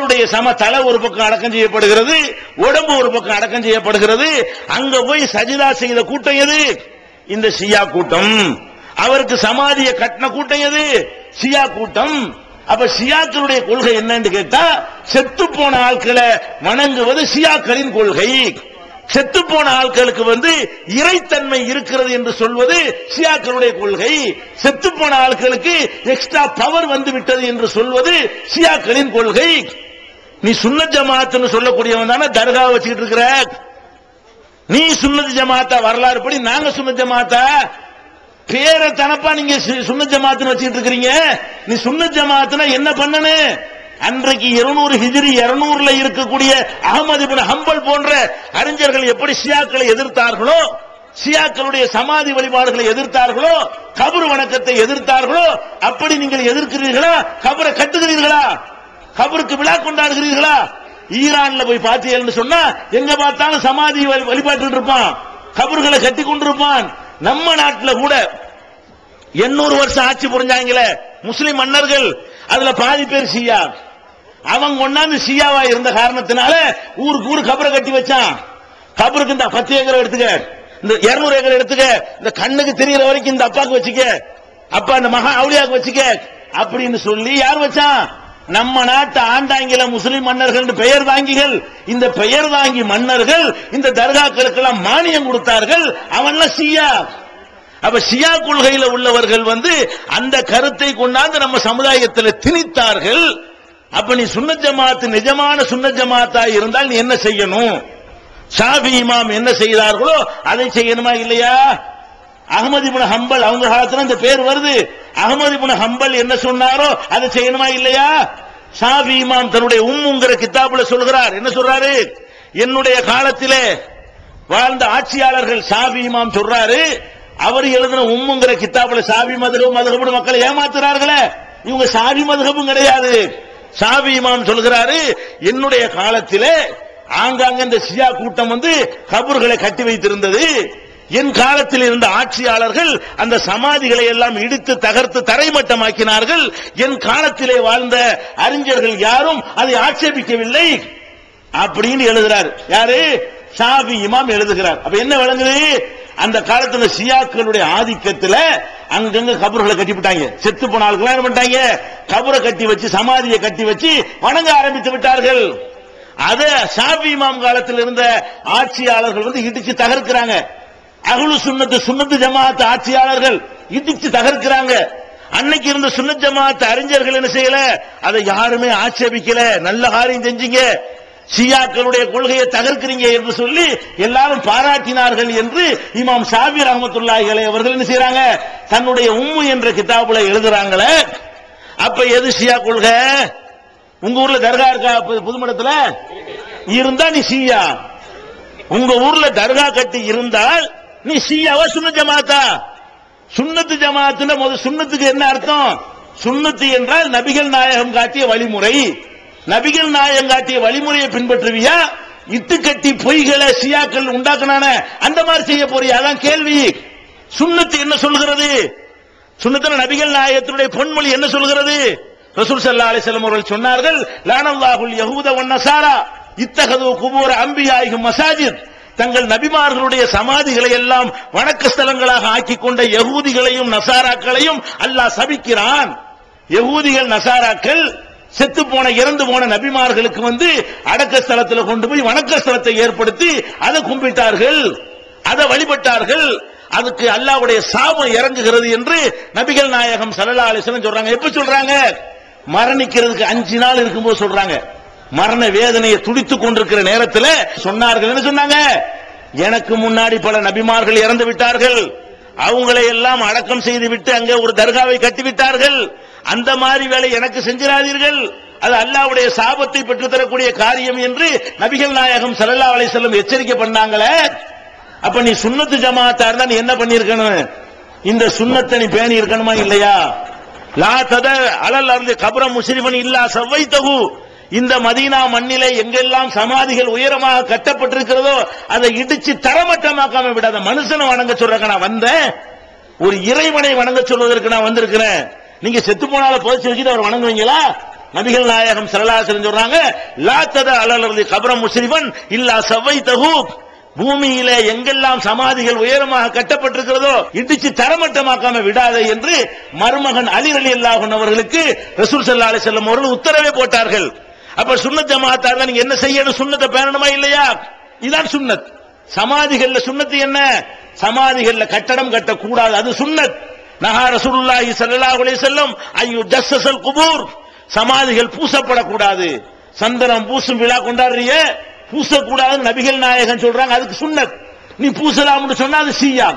உடலுடைய சம தலை ஒரு பக்கம் அடக்கம் செய்யப்படுகிறது உடம்பு ஒரு பக்கம் அடக்கம் செய்யப்படுகிறது அங்க போய் சஜிதா செய்த கூட்டம் எது இந்த ஷியா கூட்டம் அவருக்கு சமாதியை கட்டின கூட்டம் எது ஷியா கூட்டம் அப்ப ஷியாக்களுடைய கொள்கை என்னன்னு கேட்டா செத்து போன ஆட்களை வணங்குவது ஷியாக்களின் கொள்கை செத்து போன ஆட்களுக்கு வந்து இறைத்தன்மை இருக்கிறது என்று சொல்வது ஷியாக்களுடைய கொள்கை செத்து போன ஆட்களுக்கு எக்ஸ்ட்ரா பவர் வந்து விட்டது என்று சொல்வது ஷியாக்களின் கொள்கை நீ சுன்ன ஜமாத்துன்னு சொல்லக்கூடியவன் தானே தர்கா வச்சுக்கிட்டு இருக்கிற நீ சுன்னத் ஜமாத்தா வரலாறு படி நாங்க சுன்னத் ஜமாத்தா பேரை தனப்பா நீங்க சு- சுன்னத் ஜமாத்துன்னு வச்சுக்கிட்டு இருக்கிறீங்க நீ சுன்னத் ஜமாத்துனா என்ன பண்ணனு அன்றைக்கு 200 ஹிஜ்ரி 200ல இருக்கக்கூடிய அகமது இப்னு ஹம்பல் போன்ற அறிஞர்கள் எப்படி ஷியாக்களை எதிர்த்தார்களோ ஷியாக்களுடைய சமாதி வழிபாடுகளை எதிர்த்தார்களோ கபர் வணக்கத்தை எதிர்த்தார்களோ அப்படி நீங்கள் எதிர்க்கிறீர்களா கபரை கட்டுகிறீர்களா கபருக்கு விழா கொண்டாடுகிறீர்களா ஈரான்ல போய் பார்த்தீங்கன்னு சொன்னா எங்க பார்த்தாலும் சமாதி வழி- வழிபாட்டு இருப்பான் கபர்களை கட்டி கொண்டிருப்பான் நம்ம நாட்டுல கூட எண்ணூறு வருஷம் ஆட்சி புரிஞ்சாங்களே முஸ்லிம் மன்னர்கள் அதுல பாதி பேர் ஷியா அவங்க ஒண்ணாந்து ஷியாவா இருந்த காரணத்தினால ஊருக்கு ஊரு கபரை கட்டி வச்சான் கபருக்கு இந்த பத்து ஏக்கர் எடுத்துக்க இந்த 200 ஏக்கர் எடுத்துக்க இந்த கண்ணுக்கு தெரியற வரைக்கும் இந்த அப்பாக்கு வச்சுக்க அப்பா இந்த மகா அவுளியாக்கு வச்சுக்க அப்படின்னு சொல்லி யார் வச்சான் நம்ம நாட்டு ஆண்டாங்கில முஸ்லிம் மன்னர்கள் பெயர் தாங்கிகள் இந்த பெயர் தாங்கி மன்னர்கள் இந்த தர்காக்களுக்கெல்லாம் மானியம் கொடுத்தார்கள் அவன்லாம் ஷியா அப்ப ஷியா கொள்கையில உள்ளவர்கள் வந்து அந்த கருத்தை கொண்டாந்து நம்ம சமுதாயத்தில் திணித்தார்கள் அப்ப நீ சுன்னத் ஜமாத் நிஜமான சுன்னத் ஜமாத்தா இருந்தால் நீ என்ன செய்யணும் ஷாஃபி இமாம் என்ன செய்தார்களோ அதை செய்யணுமா இல்லையா அகமது இப்னு ஹம்பல் அவங்க காலத்துல இந்த பேர் வருது அகமது இப்னு ஹம்பல் என்ன சொன்னாரோ அதை செய்யணுமா இல்லையா ஷாஃபி இமாம் தன்னுடைய உம்முங்கிற கித்தாபுல சொல்கிறார் என்ன சொல்றாரு என்னுடைய காலத்திலே வாழ்ந்த ஆட்சியாளர்கள் ஷாஃபி இமாம் சொல்றாரு அவர் எழுதின உம்முங்கிற கித்தாபுல ஷாஃபி மதுகபு மதுகபு மக்களை ஏமாத்துறார்களே இவங்க ஷாஃபி மதுகபும் கிடையாது ஷாஃபி இமாம் சொல்கிறாரு என்னுடைய காலத்திலே ஆங்காங்க இந்த ஷியா கூட்டம் வந்து கபர்களை கட்டி வைத்திருந்தது என் காலத்தில் இருந்த ஆட்சியாளர்கள் அந்த சமாதிகளை எல்லாம் இடித்து தகர்த்து தரைமட்டமாக்கினார்கள் என் காலத்திலே வாழ்ந்த அறிஞர்கள் யாரும் அதை ஆட்சேபிக்கவில்லை அப்படின்னு எழுதுறாரு யாரு ஷாபி இமாம் எழுதுகிறார் அப்ப என்ன விளங்குது அந்த காலத்துல ஷியாக்களுடைய ஆதிக்கத்துல அங்கங்க கபர்களை கட்டி விட்டாங்க செத்து போன ஆளுக்கு என்ன பண்ணிட்டாங்க கபரை கட்டி வச்சு சமாதியை கட்டி வச்சு வணங்க ஆரம்பித்து விட்டார்கள் அத ஷாபி இமாம் காலத்தில் இருந்த ஆட்சியாளர்கள் வந்து இடிச்சு தகர்க்கிறாங்க அகுலு சுன்னத்து சுன்னத்து ஜமாத் ஆட்சியாளர்கள் இடிச்சு தகர்க்கிறாங்க அன்னைக்கு இருந்த சுன்னத் ஜமாத் அறிஞர்கள் என்ன செய்யல அதை யாருமே ஆட்சேபிக்கல நல்ல காரியம் செஞ்சீங்க ஷியாக்களுடைய கொள்கையை தகர்க்கிறீங்க என்று சொல்லி எல்லாரும் பாராட்டினார்கள் என்று இமாம் ஷாபி ரஹமத்துல்லாஹி அலைஹி அவர்கள் என்ன செய்றாங்க தன்னுடைய உம்மு என்ற கிதாபுல எழுதுறாங்களே அப்ப எது ஷியா கொள்கை உங்க ஊர்ல தர்கா இருக்கா பு- புதுமடத்துல இருந்தா நீ ஷியா உங்க ஊர்ல தர்கா கட்டி இருந்தால் நீ ஷியாவா சுன்ன ஜமாத்தா சுன்னத்து ஜமாத்துல முதல் சுன்னத்துக்கு என்ன அர்த்தம் சுன்னத்து என்றால் நபிகள் நாயகம் காட்டிய வழிமுறை நபிகள் நாயகம் காட்டிய வழிமுறையை பின்பற்றுவியா இட்டுக்கட்டி பொய்களை சியாக்கள் உண்டாக்குனான அந்த மாதிரி செய்ய போறியா அதான் கேள்வி சுன்னத்து என்ன சொல்கிறது சுன்னத்துல நபிகள் நாயகத்தினுடைய பொன்மொழி என்ன சொல்கிறது ரசூல் ஸல்லல்லாஹு அலைஹி வஸல்லம் அவர்கள் சொன்னார்கள் லானல்லாஹுல் யஹூத வன் நஸாரா இத்தகது குபூர அம்பியாயிகும் மசாஜித் தங்கள் நபிமார்களுடைய சமாதிகளை எல்லாம் வணக்க ஸ்தலங்களாக ஆக்கிக் கொண்ட யகூதிகளையும் நசாராக்களையும் அல்லாஹ் சபிக்கிறான் யகூதிகள் நசாராக்கள் செத்து போன இறந்து போன நபிமார்களுக்கு வந்து அடக்க ஸ்தலத்துல கொண்டு போய் வணக்க ஸ்தலத்தை ஏற்படுத்தி அதை கும்பிட்டார்கள் அதை வழிபட்டார்கள் அதுக்கு அல்லாஹ்வுடைய சாபம் இறங்குகிறது என்று நபிகள் நாயகம் ஸல்லல்லாஹு அலைஹி வஸல்லம் சொல்றாங்க எப்ப சொல்றாங்க மரணிக்கிறதுக்கு அஞ்சு நாள் இருக்கும்போது சொல்றாங்க மரண வேதனையை துடித்துக் கொண்டிருக்கிற நேரத்தில் சொன்னார்கள் என்ன சொன்னாங்க எனக்கு முன்னாடி பல நபிமார்கள் இறந்து விட்டார்கள் அவங்களை எல்லாம் அடக்கம் செய்து விட்டு அங்கே ஒரு தர்காவை கட்டி விட்டார்கள் அந்த மாதிரி வேலை எனக்கு செஞ்சிடாதீர்கள் அது அல்லாஹ்வுடைய சாபத்தை பெற்று தரக்கூடிய காரியம் என்று நபிகள் நாயகம் ஸல்லல்லாஹு அலைஹி வஸல்லம் எச்சரிக்கை பண்ணாங்களே அப்ப நீ சுன்னத்து ஜமாத்தா இருந்தா நீ என்ன பண்ணிருக்கணும் இந்த சுன்னத்தை நீ பேணி இருக்கணுமா இல்லையா லா தத அலல் அருந்து கபர முஸ்லிமன் இல்லா சவ்வைத்தகு இந்த மதீனா மண்ணிலே எங்கெல்லாம் சமாதிகள் உயரமாக கட்டப்பட்டிருக்கிறதோ அதை இடிச்சு தரமட்டமாக்காம விடாத மனுஷனை வணங்க சொல்றக்க நான் வந்தேன் ஒரு இறைவனை வணங்க சொல்வதற்கு நான் வந்திருக்கிறேன் நீங்க செத்து போனால புதைச்சு வச்சுட்டு அவர் வணங்குவீங்களா நபிகள் நாயகம் சரலாசன் சொல்றாங்க லா தத அலலர்தி கபரம் முஸ்லிமன் இல்லா சவ்வை தகு பூமியில எங்கெல்லாம் சமாதிகள் உயரமாக கட்டப்பட்டிருக்கிறதோ இடிச்சு தரமட்டமாக்காம விடாதே என்று மருமகன் அலி அலி அல்லாஹன் அவர்களுக்கு ரசூல் சல்லா அலி செல்லம் அவர்கள் உத்தரவே போட்டார்கள் அப்ப சுன்னத் ஜமாத்தா இருந்தா நீங்க என்ன செய்யணும் சுண்ணத்தை பேணணுமா இல்லையா இதான் சுன்னத் சமாதிகள்ல சுன்னத்து என்ன சமாதிகள்ல கட்டடம் கட்டக்கூடாது அது சுன்னத் நகா ரசூலுல்லாஹி ஸல்லல்லாஹு அலைஹி வஸல்லம் ஐயு ஜஸ்ஸல் குபூர் சமாதிகள் பூசப்படக்கூடாது சந்தனம் பூசும் விழா கொண்டாடுறிய பூசக்கூடாதுன்னு நபிகள் நாயகன் சொல்றாங்க அதுக்கு சுன்னத் நீ பூசலாம்னு சொன்னா அது சியா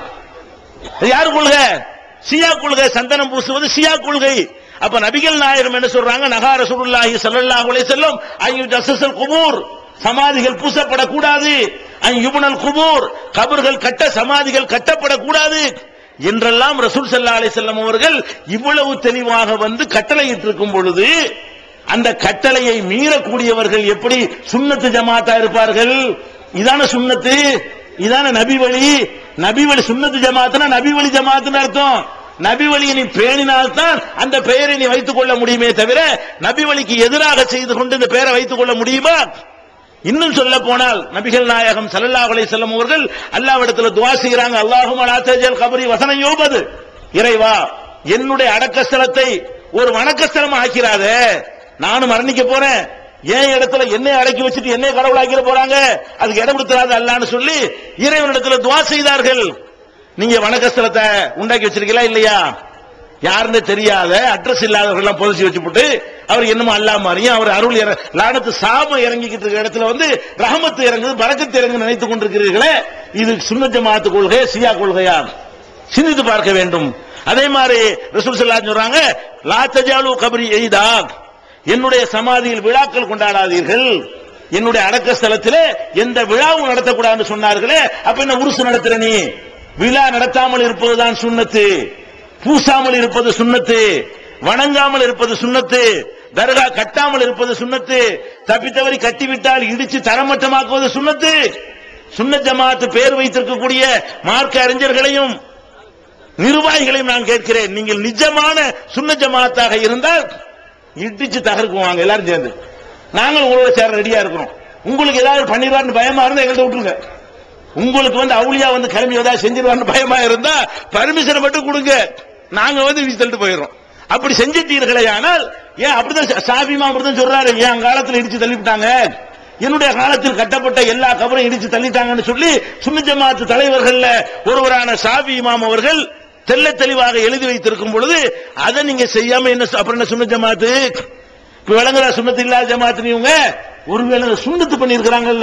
அது யாரு கொள்கை சியா கொள்கை சந்தனம் பூசுவது சியா கொள்கை அப்ப நபிகள் நாயகம் என்ன சொல்றாங்க நகா ரசூலுல்லாஹி ஸல்லல்லாஹு அலைஹி வஸல்லம் ஐயு ஜஸ்ஸல் குபூர் சமாதிகள் பூசப்படக்கூடாது யுபனல் குபூர் கபர்கள் கட்ட சமாதிகள் கட்டப்படக்கூடாது என்றெல்லாம் ரசூல் சல்லா அலி செல்லம் அவர்கள் இவ்வளவு தெளிவாக வந்து கட்டளையிட்டு இருக்கும் பொழுது அந்த கட்டளையை மீறக்கூடியவர்கள் எப்படி சுண்ணத்து ஜமாத்தா இருப்பார்கள் இதான சுண்ணத்து இதான நபி வழி நபி வழி சுண்ணத்து ஜமாத்துனா நபி வழி ஜமாத்துன்னு அர்த்தம் நபி வழியை நீ பேணினால்தான் அந்த பெயரை நீ வைத்துக் கொள்ள முடியுமே தவிர நபி வழிக்கு எதிராக செய்து கொண்டு இந்த பெயரை வைத்துக் கொள்ள முடியுமா இன்னும் சொல்ல போனால் நபிகள் நாயகம் ஸல்லல்லாஹு அலைஹி வஸல்லம் அவர்கள் அல்லாஹ்விடத்துல துஆ செய்றாங்க அல்லாஹும்ம லா தஜல் கபரி வசனம் யோபது இறைவா என்னுடைய அடக்க ஸ்தலத்தை ஒரு வணக்கஸ்தலம் ஆக்கிறாதே நானும் மரணிக்க போறேன் ஏன் இடத்துல என்னை அடக்கி வச்சுட்டு என்னை கடவுளாக்கிற போறாங்க அதுக்கு இடம் கொடுத்துறாது அல்லான்னு சொல்லி இறைவனிடத்துல துஆ செய்தார்கள் நீங்க வணக்கஸ்தலத்தை உண்டாக்கி வச்சிருக்கீங்களா இல்லையா யாருன்னு தெரியாத அட்ரஸ் இல்லாதவர்கள் எல்லாம் புதைச்சி வச்சுப்புட்டு அவர் என்னமோ அல்லா மாதிரியும் அவர் அருள் இற- லானத்து சாபம் இறங்கிக்கிட்டு இருக்கிற இடத்துல வந்து ரஹமத்து இறங்குது பரக்கத்து இறங்கு நினைத்துக் கொண்டிருக்கிறீர்களே இது சுன்ன ஜமாத்து கொள்கை சியா கொள்கையா சிந்தித்து பார்க்க வேண்டும் அதே மாதிரி ரசூல் ஸல்லல்லாஹு அலைஹி சொல்றாங்க லா தஜாலு கபரி எய்தா என்னுடைய சமாதியில் விழாக்கள் கொண்டாடாதீர்கள் என்னுடைய அடக்க ஸ்தலத்திலே எந்த விழாவும் நடத்தக்கூடாதுன்னு சொன்னார்களே அப்ப என்ன உருசு நடத்துற நீ விழா நடத்தாமல் இருப்பதுதான் சுன்னத்து பூசாமல் இருப்பது சுன்னத்து வணங்காமல் இருப்பது சுன்னத்து தர்கா கட்டாமல் இருப்பது சுன்னத்து தப்பித்தவரி கட்டிவிட்டால் இடிச்சு தரமட்டமாக்குவது சுன்னத்து சுன்னத் ஜமாத்து பேர் வைத்திருக்கக்கூடிய மார்க்க அறிஞர்களையும் நிர்வாகிகளையும் நான் கேட்கிறேன் நீங்கள் நிஜமான சுன்ன ஜமாத்தாக இருந்தால் இடிச்சு தகர்க்குவாங்க எல்லாரும் சேர்ந்து நாங்கள் உங்களோட சேர ரெடியா இருக்கிறோம் உங்களுக்கு ஏதாவது பண்ணிடுவார்னு பயமா இருந்தா எங்கள்கிட்ட விட்டுருங்க உங்களுக்கு வந்து அவுளியா வந்து கிளம்பி ஏதாவது செஞ்சிருவார்னு பயமா இருந்தா பர்மிஷன் மட்டும் கொடுங்க நாங்க வந்து வீசி தள்ளிட்டு போயிடுறோம் அப்படி செஞ்சிட்டீர்களே ஆனால் ஏன் அப்படிதான் சாபிமா அப்படிதான் சொல்றாரு என் காலத்துல இடிச்சு தள்ளிவிட்டாங்க என்னுடைய காலத்தில் கட்டப்பட்ட எல்லா கபரையும் இடிச்சு தள்ளிட்டாங்கன்னு சொல்லி சுன்ன ஜமாத்து தலைவர்கள்ல ஒருவரான சாபி இமாம் அவர்கள் தெள்ள தெளிவாக எழுதி வைத்திருக்கும் பொழுது அதை நீங்க செய்யாம என்ன அப்புறம் என்ன சுன்ன ஜமாத்து இப்ப விளங்குறா சுண்ணத்து இல்லாத ஜமாத்து இவங்க ஒருவேளை சுண்ணத்து பண்ணி இருக்கிறாங்கல்ல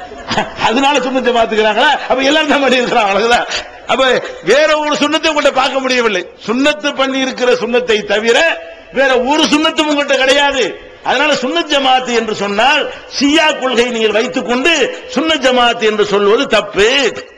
அதனால சுண்ணத்தை பாத்துக்கிறாங்களா அப்ப எல்லாரும் தான் பண்ணி இருக்கிறாங்க அவ்வளவுதான் அப்ப வேற ஒரு சுண்ணத்தை உங்கள்ட்ட பார்க்க முடியவில்லை சுண்ணத்து பண்ணி இருக்கிற சுண்ணத்தை தவிர வேற ஒரு சுண்ணத்தும் உங்கள்ட்ட கிடையாது அதனால சுன்னத் ஜமாத்து என்று சொன்னால் சியா கொள்கை நீங்கள் வைத்துக் கொண்டு சுன்னத் ஜமாத்து என்று சொல்வது தப்பு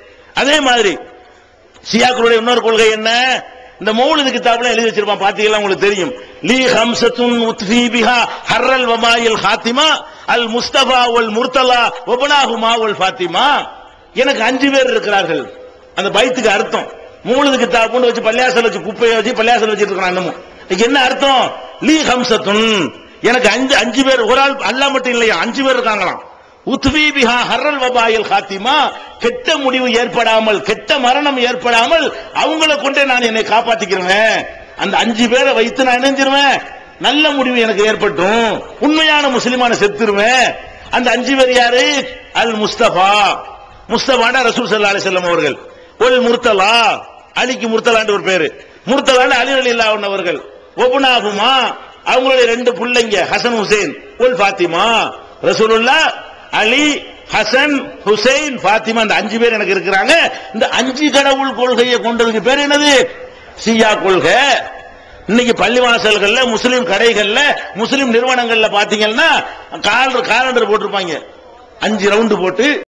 அதே மாதிரி சியாக்களுடைய இன்னொரு கொள்கை என்ன இந்த மௌலிது கிதாப்ல எழுதி வச்சிருப்பான் பாத்தீங்களா உங்களுக்கு தெரியும் லீ ஹம்சத்துன் உத்ஃபி பிஹா ஹர்ரல் வமாயில் ஹாத்திமா அல் முஸ்தபா வல் முர்தலா வபனாஹுமா வல் ஃபாத்திமா எனக்கு அஞ்சு பேர் இருக்கிறார்கள் அந்த பைத்துக்கு அர்த்தம் மூலது கிதாப்புன்னு வச்சு பள்ளியாசல் வச்சு குப்பையை வச்சு பள்ளியாசல் வச்சிட்டு இருக்கிறான் இன்னமும் இதுக்கு என்ன அர்த்தம் லீ ஹம்சத்துன் எனக்கு அஞ்சு அஞ்சு பேர் ஒரு ஆள் அல்லா மட்டும் இல்லையா அஞ்சு பேர் இருக்காங்களாம் உத்வி பிஹா ஹர்ரல் வபாயில் ஹாத்திமா கெட்ட முடிவு ஏற்படாமல் கெட்ட மரணம் ஏற்படாமல் அவங்கள கொண்டே நான் என்னை காப்பாத்திக்கிறேன் அந்த அஞ்சு பேரை வைத்து நான் இணைஞ்சிருவேன் நல்ல முடிவு எனக்கு ஏற்பட்டும் உண்மையான முஸ்லிமான செத்துருவேன் அந்த அஞ்சு பேர் யாரு அல் முஸ்தபா முஸ்தபான ரசூல் சல்லா அலிசல்லம் அவர்கள் ஒல் முர்த்தலா அலிக்கு முர்த்தலான்னு ஒரு பேரு முர்த்தலான்னு அலி அலி அவர்கள் ஒபுனாகுமா அவங்களுடைய ரெண்டு பிள்ளைங்க ஹசன் ஹுசைன் ஒல் ஃபாத்திமா ரசூலுல்லா அலி ஹசன் ஹுசைன் ஃபாத்திமா இந்த அஞ்சு பேர் எனக்கு இருக்கிறாங்க இந்த அஞ்சு கடவுள் கொள்கையை கொண்டதுக்கு பேர் என்னது சியா கொள்கை இன்னைக்கு பள்ளிவாசல்கள்ல முஸ்லிம் கடைகள்ல முஸ்லிம் நிறுவனங்கள்ல பாத்தீங்கன்னா கால் காலண்டர் போட்டிருப்பாங்க அஞ்சு ரவுண்டு போட்டு